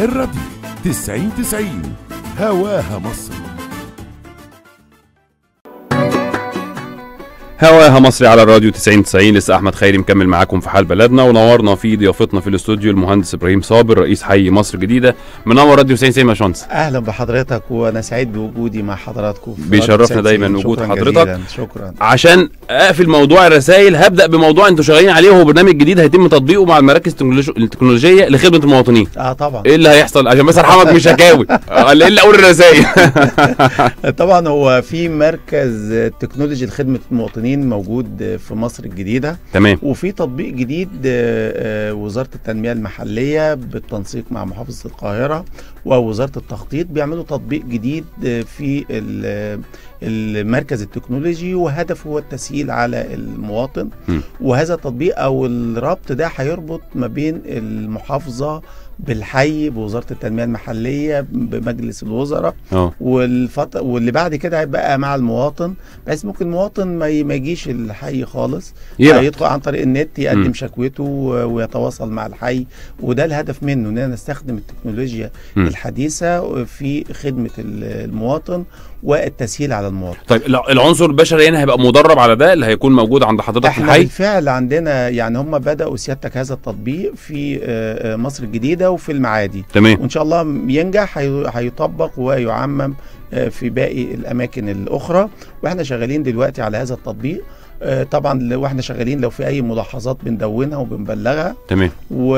الراديو 90 90 هواها مصر هواها مصري على الراديو 90 90 لسه احمد خيري مكمل معاكم في حال بلدنا ونورنا في ضيافتنا في الاستوديو المهندس ابراهيم صابر رئيس حي مصر الجديده منور راديو 90 90 يا باشمهندس اهلا بحضرتك وانا سعيد بوجودي مع حضراتكم في بيشرفنا راديو 90. دايماً وجود شكراً حضرتك. جزيلاً. شكرا عشان اقفل موضوع الرسائل هبدا بموضوع انتوا شغالين عليه وهو برنامج جديد هيتم تطبيقه مع المراكز التكنولوجي- التكنولوجيه لخدمه المواطنين اه طبعا ايه اللي هيحصل عشان بس ارحمك مش هكاوي آه، ايه اللي اقول الرسائل طبعا هو في مركز تكنولوجي لخدمه المواطنين موجود في مصر الجديده تمام وفي تطبيق جديد آه، آه، وزاره التنميه المحليه بالتنسيق مع محافظه القاهره ووزاره التخطيط بيعملوا تطبيق جديد آه، في ال- المركز التكنولوجي وهدفه هو التسهيل على المواطن م. وهذا التطبيق او الربط ده هيربط ما بين المحافظه بالحي بوزاره التنميه المحليه بمجلس الوزراء اه والفط... واللي بعد كده هيبقى مع المواطن بس ممكن المواطن ما, ي... ما يجيش الحي خالص يبقى يدخل عن طريق النت يقدم مم. شكوته و- ويتواصل مع الحي وده الهدف منه اننا نستخدم التكنولوجيا مم. الحديثه في خدمه ال- المواطن والتسهيل على المواطن طيب الع- العنصر البشري هنا هيبقى مدرب على ده اللي هيكون موجود عند حضرتك في احنا الحي بالفعل عندنا يعني هم بداوا سيادتك هذا التطبيق في آه، آه، مصر الجديده وفي المعادي تمام وان شاء الله ينجح هي- هيطبق ويعمم آه، في باقي الاماكن الاخرى واحنا شغالين دلوقتي على هذا التطبيق آه، طبعا ل- واحنا شغالين لو في اي ملاحظات بندونها وبنبلغها تمام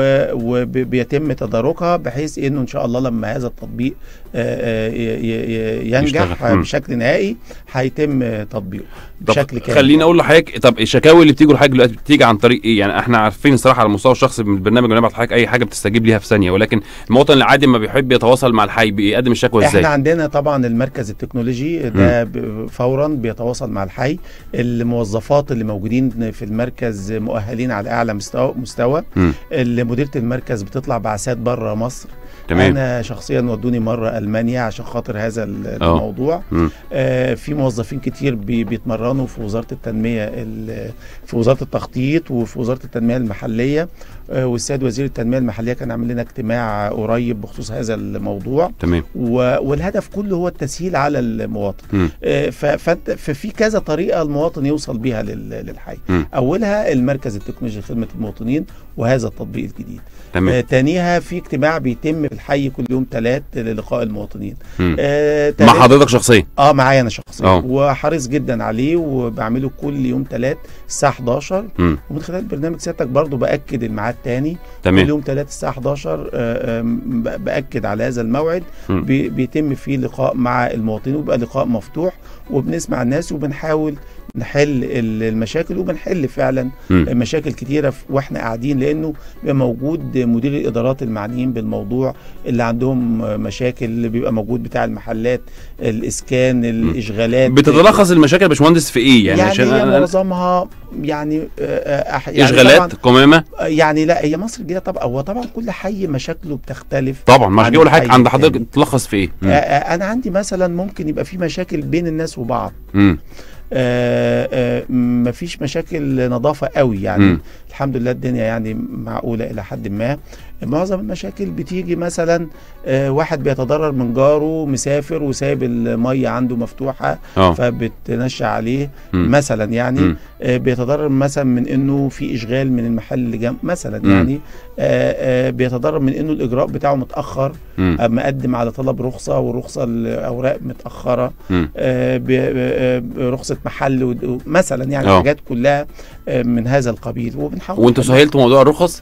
وبيتم تداركها بحيث انه ان شاء الله لما هذا التطبيق آه، آه، ي- ي- ي- ينجح يشتغل. مم. بشكل نهائي هيتم آه، تطبيقه طب بشكل كامل خليني اقول لحضرتك طب الشكاوي اللي بتيجي لحضرتك دلوقتي بتيجي عن طريق ايه يعني احنا عارفين الصراحه على المستوى الشخصي من البرنامج بنبعت لحضرتك اي حاجه بتستجيب ليها في ثانيه ولكن المواطن العادي ما بيحب يتواصل مع الحي بيقدم الشكوى ازاي احنا عندنا طبعا المركز التكنولوجي ده ب- فورا بيتواصل مع الحي الموظفات اللي موجودين في المركز مؤهلين على اعلى مستوى مستوى مم. اللي مديره المركز بتطلع بعثات بره مصر تمام انا شخصيا ودوني مره المانيا عشان خاطر هذا ال- آه. الموضوع مم. آه في موظفين كتير بي بيتمرنوا في وزاره التنميه ال- في وزاره التخطيط وفي وزاره التنميه المحليه آه والسيد وزير التنميه المحليه كان عامل لنا اجتماع قريب بخصوص هذا الموضوع تمام و- والهدف كله هو التسهيل على المواطن مم. آه، ف- فأنت- ففي كذا طريقه المواطن يوصل بيها لل- للحي مم. اولها المركز التكنولوجي لخدمه المواطنين وهذا التطبيق الجديد آه، تمام تانيها في اجتماع بيتم في الحي كل يوم ثلاث للقاء المواطنين مم. آه، مع تالت- حضرتك شخصيا اه معايا انا شخصيا آه. وحريص جدا عليه وبعمله كل يوم ثلاث الساعه 11 مم. ومن خلال برنامج سيادتك برضو باكد الميعاد تاني كل تمام يوم ثلاث الساعه 11 آه، آم، ب- باكد على هذا الموعد مم. بي- بيتم فيه لقاء مع المواطنين وبيبقى لقاء مفتوح وبنسمع الناس وبنحاول نحل ال- المشاكل وبنحل فعلا مم. مشاكل كتيره ف- واحنا قاعدين لانه بيبقى موجود مدير الادارات المعنيين بالموضوع اللي عندهم مشاكل اللي بيبقى موجود بتاع المحلات الاسكان الاشغالات بتتلخص المشاكل يا باشمهندس في ايه يعني, يعني, عشان هي أنا- معظمها يعني آه، آه، أح- يعني اشغالات طبعاً قمامه يعني لا هي مصر الجديده طبعا هو طبعا كل حي مشاكله بتختلف طبعا مش عن جاي اقول حاجه الحي عند حضرتك التاني. تلخص في ايه آه، مم. آه، انا عندي مثلا ممكن يبقى في مشاكل بين الناس وبعض مم. آه، آه، مفيش مشاكل نظافه قوي يعني مم. الحمد لله الدنيا يعني معقوله الى حد ما معظم المشاكل بتيجي مثلا آه، واحد بيتضرر من جاره مسافر وسايب الميه عنده مفتوحه اه فبتنشى عليه مم. مثلا يعني مم. آه، بيتضرر مثلا من انه في اشغال من المحل اللي جنب مثلا مم. يعني آه، آه، بيتضرر من انه الاجراء بتاعه متاخر مم. آه، مقدم على طلب رخصه والرخصه الاوراق متاخره مم. آه، ب- آه، رخصه محل ود- مثلا يعني آه. حاجات كلها آه، من هذا القبيل وبنحاول وانتوا نحلها. سهلتوا موضوع الرخص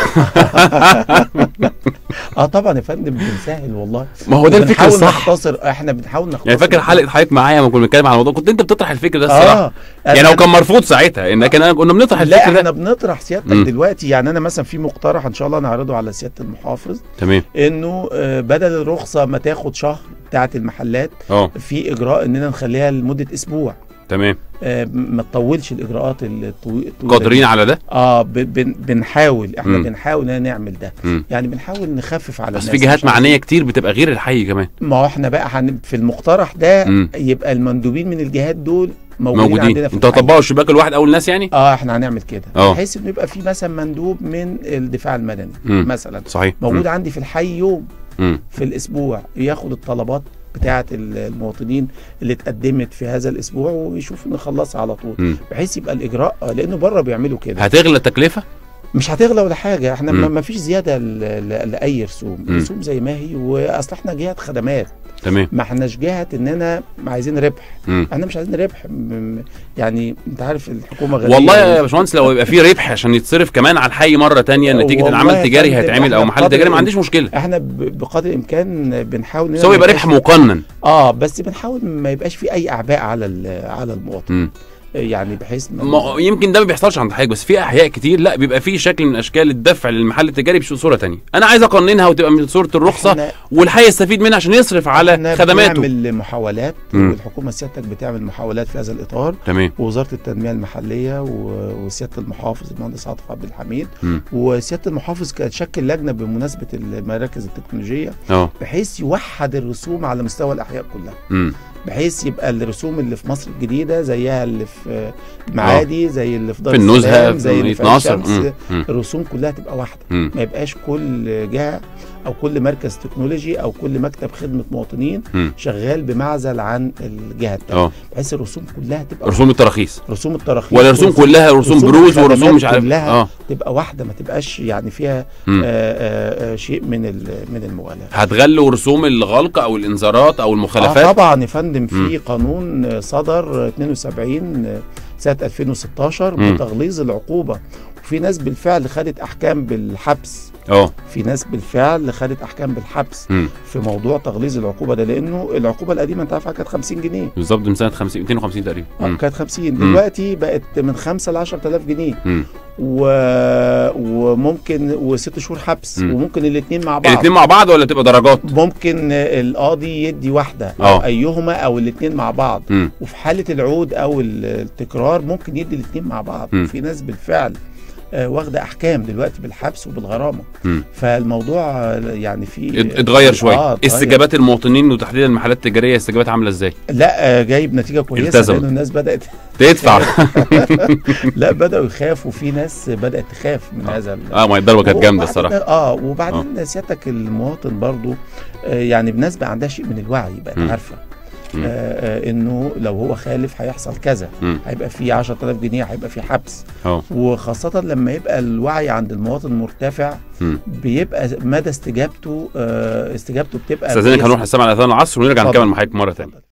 اه طبعا يا فندم بنسهل والله ما هو ده الفكر بنحاول الصح نختصر احنا بنحاول نختصر يعني فاكر حلقه حضرتك معايا لما كنا بنتكلم على الموضوع كنت انت بتطرح الفكر ده الصراحه اه يعني هو كان مرفوض ساعتها ان لكن انا كنا بنطرح لا الفكر احنا ده بنطرح سيادتك مم. دلوقتي يعني انا مثلا في مقترح ان شاء الله نعرضه على سياده المحافظ تمام انه آه، بدل الرخصه ما تاخد شهر بتاعه المحلات اه في اجراء اننا نخليها لمده اسبوع تمام آه، ما تطولش الاجراءات الطويله قادرين على ده اه ب- بن بنحاول احنا مم. بنحاول ان نعمل ده مم. يعني بنحاول نخفف على بس الناس في جهات مش عايزين- معنيه كتير بتبقى غير الحي كمان ما هو احنا بقى هن... في المقترح ده مم. يبقى المندوبين من الجهات دول موجودين, موجودين عندنا في انتوا الحي. هتطبقوا الشباك الواحد اول ناس يعني اه احنا هنعمل كده اه. بحيث انه يبقى في مثلا مندوب من الدفاع المدني مم. مثلا صحيح موجود مم. عندي في الحي يوم مم. في الاسبوع ياخد الطلبات بتاعه ال- المواطنين اللي اتقدمت في هذا الاسبوع ويشوف نخلصها على طول مم. بحيث يبقى الاجراء لانه بره بيعملوا كده هتغلى التكلفه مش هتغلى ولا حاجه احنا مم. ما ما فيش زياده ل- ل- لاي رسوم مم. رسوم زي ما هي واصل احنا جهه خدمات تمام ما احناش جهه اننا عايزين ربح مم. احنا مش عايزين ربح م- م- يعني انت عارف الحكومه غنيه والله يا باشمهندس لو يبقى في ربح عشان يتصرف كمان على الحي مره تانية نتيجه والله العمل يا التجاري فندم هيتعمل او إحنا محل بقدر تجاري ما عنديش مشكله احنا ب- بقدر الامكان بنحاول إننا بس هو ما يبقى يبقاش- ربح مقنن اه بس بنحاول ما يبقاش في اي اعباء على ال- على المواطن مم. يعني بحيث ما ما يمكن ده ما بيحصلش عند حضرتك بس في احياء كتير لا بيبقى في شكل من اشكال الدفع للمحل التجاري بصوره تانية انا عايز اقننها وتبقى من صوره الرخصه إحنا- والحي يستفيد منها عشان يصرف على إحنا خدماته بنعمل محاولات مم. والحكومه سيادتك بتعمل محاولات في هذا الاطار تمام ووزاره التنميه المحليه و- وسياده المحافظ المهندس عاطف عبد الحميد مم. وسياده المحافظ كانت شكل لجنه بمناسبه المراكز التكنولوجيه اه بحيث يوحد الرسوم على مستوى الاحياء كلها مم. بحيث يبقى الرسوم اللي في مصر الجديده زيها اللي في معادي زي اللي في دار في النزهه السلام في زي اللي مدينه في عين نصر شمس مم. مم. الرسوم كلها تبقى واحده مم. ما يبقاش كل جهه او كل مركز تكنولوجي او كل مكتب خدمه مواطنين مم. شغال بمعزل عن الجهه الثانيه اه بحيث الرسوم كلها تبقى رسوم التراخيص رسوم التراخيص ولا رسوم ورسوم- كلها رسوم رسوم بروز الخدمات ورسوم مش عارف كلها. اه تبقى واحده ما تبقاش يعني فيها مم. آآ آآ شيء من ال- من المغالاه هتغلوا رسوم الغلق او الانذارات او آه المخالفات طبعا يا فندم في مم. قانون صدر 72 سنه 2016 مم. بتغليظ العقوبه وفي ناس بالفعل خدت احكام بالحبس اه في ناس بالفعل خدت احكام بالحبس مم. في موضوع تغليظ العقوبه ده لانه العقوبه القديمه انت عارفها كانت 50 جنيه بالظبط من سنه 50 250 تقريبا آه، مم. كانت 50 دلوقتي بقت من 5 ل 10000 جنيه مم. و... وممكن وست شهور حبس مم. وممكن الاثنين مع بعض الاثنين مع بعض ولا تبقى درجات ممكن القاضي يدي واحده آه. او ايهما او الاثنين مع بعض مم. وفي حاله العود او التكرار ممكن يدي الاثنين مع بعض مم. في ناس بالفعل آه، واخده احكام دلوقتي بالحبس وبالغرامه مم. فالموضوع آه، يعني في ات- اتغير شويه اه اتغير. استجابات المواطنين وتحديدا المحلات التجاريه استجابات عامله ازاي لا آه، جايب نتيجه كويسه التزموا. لان الناس بدات تدفع لا بداوا يخافوا في ناس بدات تخاف من هذا ال- اه ما هي الضربه كانت جامده وبعدين- الصراحه اه وبعدين سيادتك المواطن برضو آه يعني الناس بقى عندها شيء من الوعي بقت مم. عارفه مم. آه آه انه لو هو خالف هيحصل كذا مم. هيبقى في 10000 جنيه هيبقى في حبس اه وخاصة لما يبقى الوعي عند المواطن مرتفع مم. بيبقى مدى استجابته آه استجابته بتبقى استاذنك كويسة. هنروح نسمع الاذان العصر ونرجع اتفضل. نكمل مع حضرتك مره ثانيه